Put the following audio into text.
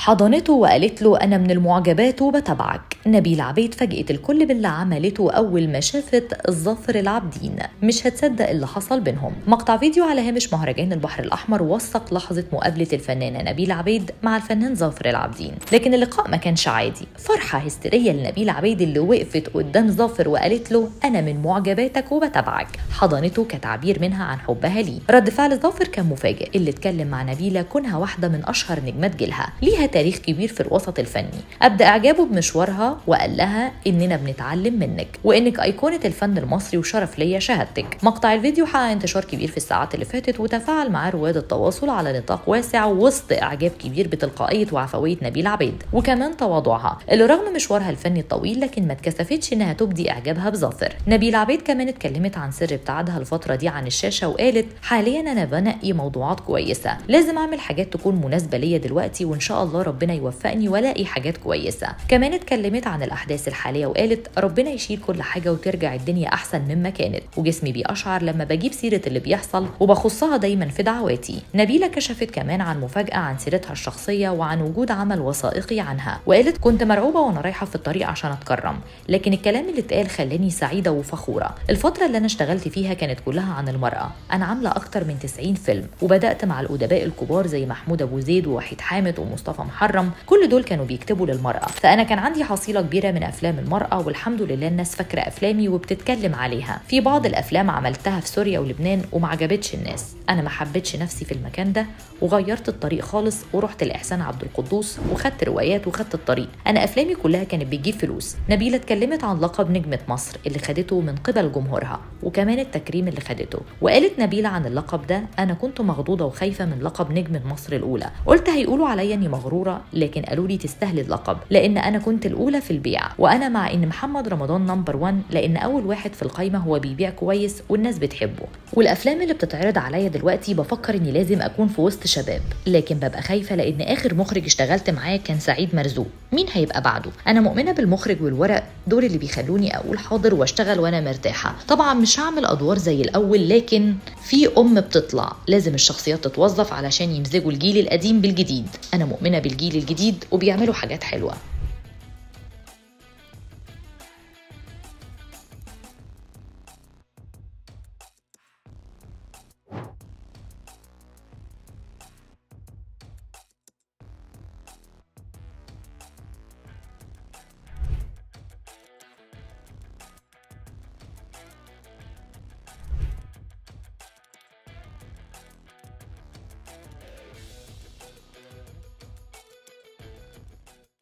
حضنته وقالت له أنا من المعجبات وبتابعك نبيل عبيد فاجئت الكل باللي عملته أول ما شافت الظفر العابدين مش هتصدق اللي حصل بينهم مقطع فيديو على هامش مهرجان البحر الأحمر وثق لحظة مقابلة الفنانة نبيل عبيد مع الفنان ظافر العابدين لكن اللقاء ما كانش عادي فرحة هستيرية لنبيل عبيد اللي وقفت قدام ظافر وقالت له أنا من معجباتك وبتابعك حضنته كتعبير منها عن حبها ليه رد فعل ظافر كان مفاجئ اللي اتكلم مع نبيلة كونها واحدة من أشهر نجمات جيلها ليها تاريخ كبير في الوسط الفني أبدأ إعجابه بمشوارها وقال لها إننا بنتعلم منك وإنك أيقونة الفن المصري وشرف ليا شهادتك مقطع الفيديو حقق انتشار كبير في الساعات اللي فاتت وتفاعل معاه رواد التواصل على نطاق واسع وسط إعجاب كبير بتلقائية وعفوية نبيل عبيد وكمان تواضعها اللي رغم مشوارها الفني الطويل لكن ما اتكسفتش إنها تبدي إعجابها بظافر نبيل عبيد كمان اتكلمت عن سر ابتعادها الفترة دي عن الشاشة وقالت حاليا أنا بنقي موضوعات كويسة لازم أعمل حاجات تكون مناسبة ليا دلوقتي وإن شاء الله ربنا يوفقني والاقي حاجات كويسة كمان اتكلمت عن الأحداث الحالية وقالت ربنا يشيل كل حاجة وترجع الدنيا أحسن مما كانت وجسمي بيقشعر لما بجيب سيرة اللي بيحصل وبخصها دايما في دعواتي نبيلة كشفت كمان عن مفاجأة عن سيرتها الشخصية وعن وجود عمل وثائقي عنها وقالت كنت مرعوبة وأنا رايحة في الطريق عشان أتكرم لكن الكلام اللي اتقال خلاني سعيدة وفخورة الفترة اللي أنا اشتغلت فيها كانت كلها عن المرأة أنا عاملة أكتر من 90 فيلم وبدأت مع الأدباء الكبار زي محمود أبو زيد ووحيد حامد ومصطفى محرم كل دول كانوا بيكتبوا للمرأة فأنا كان عندي حصيلة كبيرة من أفلام المرأة والحمد لله الناس فاكرة أفلامي وبتتكلم عليها في بعض الأفلام عملتها في سوريا ولبنان وما عجبتش الناس أنا ما حبيتش نفسي في المكان ده وغيرت الطريق خالص ورحت لإحسان عبد القدوس وخدت روايات وخدت الطريق أنا أفلامي كلها كانت بتجيب فلوس نبيلة اتكلمت عن لقب نجمة مصر اللي خدته من قبل جمهورها وكمان التكريم اللي خدته وقالت نبيلة عن اللقب ده أنا كنت مخضوضة وخايفة من لقب نجمة مصر الأولى قلت هيقولوا عليا إني مغرورة لكن قالوا لي تستاهلي اللقب لأن أنا كنت الأولى في البيع وأنا مع إن محمد رمضان نمبر 1 لأن أول واحد في القايمة هو بيبيع كويس والناس بتحبه والأفلام اللي بتتعرض عليا دلوقتي بفكر إني لازم أكون في وسط شباب لكن ببقى خايفة لأن آخر مخرج اشتغلت معاه كان سعيد مرزوق مين هيبقى بعده أنا مؤمنة بالمخرج والورق دول اللي بيخلوني أقول حاضر واشتغل وأنا مرتاحة طبعا مش هعمل أدوار زي الأول لكن في أم بتطلع لازم الشخصيات تتوظف علشان يمزجوا الجيل القديم بالجديد أنا مؤمنة بالجيل الجديد وبيعملوا حاجات حلوة